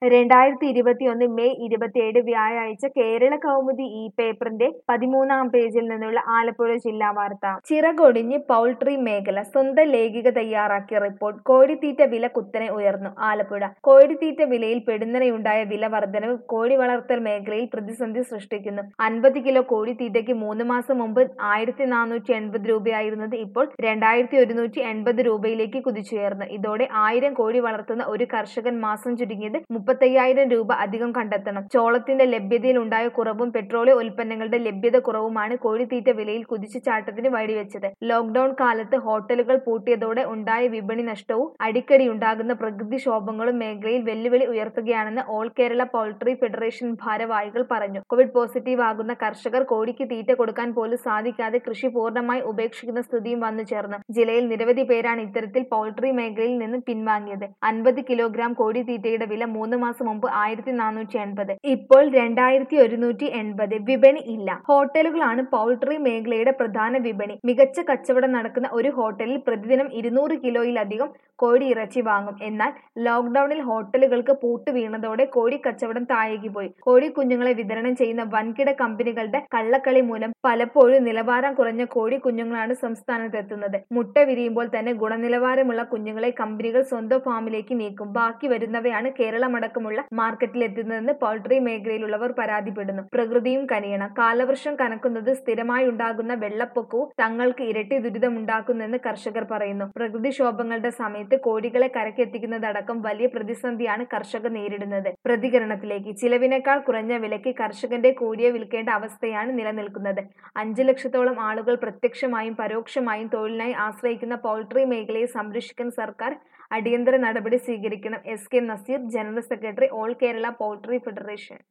രണ്ടായിരത്തി ഇരുപത്തിയൊന്ന് മെയ് ഇരുപത്തിയേഴ് വ്യാഴാഴ്ച കേരള കൗമുദി ഈ പേപ്പറിന്റെ പതിമൂന്നാം പേജിൽ നിന്നുള്ള ആലപ്പുഴ ജില്ലാ വാർത്ത ചിറകൊടിഞ്ഞ് പൗൾട്രി മേഖല സ്വന്തം ലേഖിക തയ്യാറാക്കിയ റിപ്പോർട്ട് കോഴിത്തീറ്റ വില കുത്തനെ ഉയർന്നു ആലപ്പുഴ കോഴിത്തീറ്റ വിലയിൽ പെടുന്നനെയുണ്ടായ വില വർധനവ് കോഴി വളർത്തൽ മേഖലയിൽ പ്രതിസന്ധി സൃഷ്ടിക്കുന്നു അൻപത് കിലോ കോഴിത്തീറ്റയ്ക്ക് മൂന്ന് മാസം മുമ്പ് ആയിരത്തി നാനൂറ്റി എൺപത് രൂപയായിരുന്നത് ഇപ്പോൾ രണ്ടായിരത്തി ഒരുന്നൂറ്റി എൺപത് രൂപയിലേക്ക് കുതിച്ചുയർന്നു ഇതോടെ ആയിരം കോഴി വളർത്തുന്ന ഒരു കർഷകൻ മാസം ചുരുങ്ങിയത് മുപ്പത്തയ്യായിരം രൂപ അധികം കണ്ടെത്തണം ചോളത്തിന്റെ ലഭ്യതയിൽ ഉണ്ടായ കുറവും പെട്രോളിയം ഉൽപ്പന്നങ്ങളുടെ ലഭ്യത കുറവുമാണ് കോഴിത്തീറ്റ വിലയിൽ കുതിച്ചുചാട്ടത്തിന് വഴിവെച്ചത് ലോക്ഡൌൺ കാലത്ത് ഹോട്ടലുകൾ പൂട്ടിയതോടെ ഉണ്ടായ വിപണി നഷ്ടവും അടിക്കടി ഉണ്ടാകുന്ന പ്രകൃതിക്ഷോഭങ്ങളും മേഖലയിൽ വെല്ലുവിളി ഉയർത്തുകയാണെന്ന് ഓൾ കേരള പൗൾട്രി ഫെഡറേഷൻ ഭാരവാഹികൾ പറഞ്ഞു കോവിഡ് പോസിറ്റീവ് ആകുന്ന കർഷകർ കോഴിക്ക് തീറ്റ കൊടുക്കാൻ പോലും സാധിക്കാതെ കൃഷി പൂർണ്ണമായി ഉപേക്ഷിക്കുന്ന സ്ഥിതിയും വന്നു ചേർന്നു ജില്ലയിൽ നിരവധി പേരാണ് ഇത്തരത്തിൽ പൗൾട്രി മേഖലയിൽ നിന്ന് പിൻവാങ്ങിയത് അൻപത് കിലോഗ്രാം കോഴിത്തീറ്റയുടെ വില മൂന്ന് മാസം മുമ്പ് ആയിരത്തി നാനൂറ്റി എൺപത് ഇപ്പോൾ രണ്ടായിരത്തി ഒരുന്നൂറ്റി എൺപത് വിപണി ഇല്ല ഹോട്ടലുകളാണ് പൗൾട്രി മേഖലയുടെ പ്രധാന വിപണി മികച്ച കച്ചവടം നടക്കുന്ന ഒരു ഹോട്ടലിൽ പ്രതിദിനം ഇരുന്നൂറ് കിലോയിലധികം കോഴി ഇറച്ചി വാങ്ങും എന്നാൽ ലോക്ഡൌണിൽ ഹോട്ടലുകൾക്ക് പൂട്ട് വീണതോടെ കോഴി കച്ചവടം താഴേക്ക് പോയി കോഴി കുഞ്ഞുങ്ങളെ വിതരണം ചെയ്യുന്ന വൻകിട കമ്പനികളുടെ കള്ളക്കളി മൂലം പലപ്പോഴും നിലവാരം കുറഞ്ഞ കോഴി കുഞ്ഞുങ്ങളാണ് സംസ്ഥാനത്തെത്തുന്നത് മുട്ട വിരിയുമ്പോൾ തന്നെ ഗുണനിലവാരമുള്ള കുഞ്ഞുങ്ങളെ കമ്പനികൾ സ്വന്തം ഫാമിലേക്ക് നീക്കും ബാക്കി വരുന്നവയാണ് കേരളമടക്കമുള്ള മാർക്കറ്റിലെത്തുന്നതെന്ന് പൗൾട്രി മേഖലയിലുള്ളവർ പരാതിപ്പെടുന്നു പ്രകൃതിയും കനിയണം കാലവർഷം കനക്കുന്നത് സ്ഥിരമായി ഉണ്ടാകുന്ന വെള്ളപ്പൊക്കവും തങ്ങൾക്ക് ഇരട്ടി ദുരിതമുണ്ടാക്കുന്നെന്ന് കർഷകർ പറയുന്നു പ്രകൃതിക്ഷോഭങ്ങളുടെ സമയത്ത് കോഴികളെ കരക്കെത്തിക്കുന്നതടക്കം വലിയ പ്രതിസന്ധിയാണ് കർഷകർ നേരിടുന്നത് പ്രതികരണത്തിലേക്ക് ചിലവിനേക്കാൾ കുറഞ്ഞ വിലയ്ക്ക് കർഷകന്റെ കോഴിയെ വിൽക്കേണ്ട അവസ്ഥയാണ് നിലനിൽക്കുന്നത് അഞ്ചു ലക്ഷത്തോളം ആളുകൾ പ്രത്യക്ഷമായും പരോക്ഷമായും തൊഴിലിനായി ആശ്രയിക്കുന്ന പൗൾട്രി മേഖലയെ സംരക്ഷിക്കാൻ സർക്കാർ അടിയന്തര നടപടി സ്വീകരിക്കണം S K Nazeer general secretary All Kerala Poultry federation